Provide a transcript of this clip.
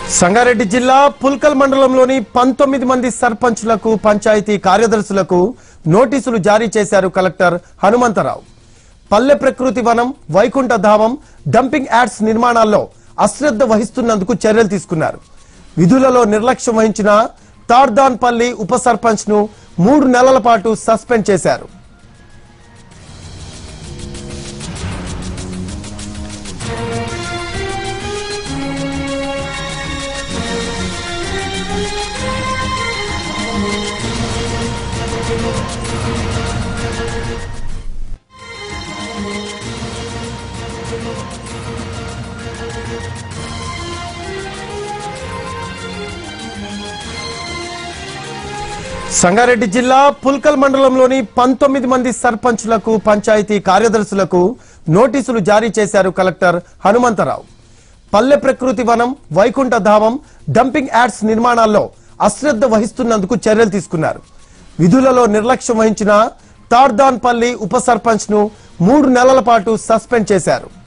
సంగారెడ్డి జిల్లా పుల్కల్ మండలంలోని పంతొమ్మిది మంది సర్పంచులకు పంచాయతీ కార్యదర్శులకు నోటీసులు జారీ చేశారు కలెక్టర్ హనుమంతరావు పల్లె ప్రకృతి వనం వైకుంఠ ధామం డంపింగ్ యార్డ్స్ నిర్మాణాల్లో అశ్రద్ధ వహిస్తున్నందుకు చర్యలు తీసుకున్నారు విధులలో నిర్లక్ష్యం వహించిన తార్దాన్పల్లి ఉప సర్పంచ్ ను మూడు నెలల పాటు సస్పెండ్ చేశారు సంగారెడ్డి జిల్లా పుల్కల్ మండలంలోని పంతొమ్మిది మంది సర్పంచులకు పంచాయతీ కార్యదర్శులకు నోటీసులు జారీ చేశారు కలెక్టర్ హనుమంతరావు పల్లె ప్రకృతి వనం వైకుంఠ ధామం డంపింగ్ యార్డ్స్ నిర్మాణాల్లో అశ్రద్ధ వహిస్తున్నందుకు చర్యలు తీసుకున్నారు విధులలో నిర్లక్ష్యం వహించిన తార్దాన్పల్లి ఉప సర్పంచ్ ను మూడు నెలల పాటు సస్పెండ్ చేశారు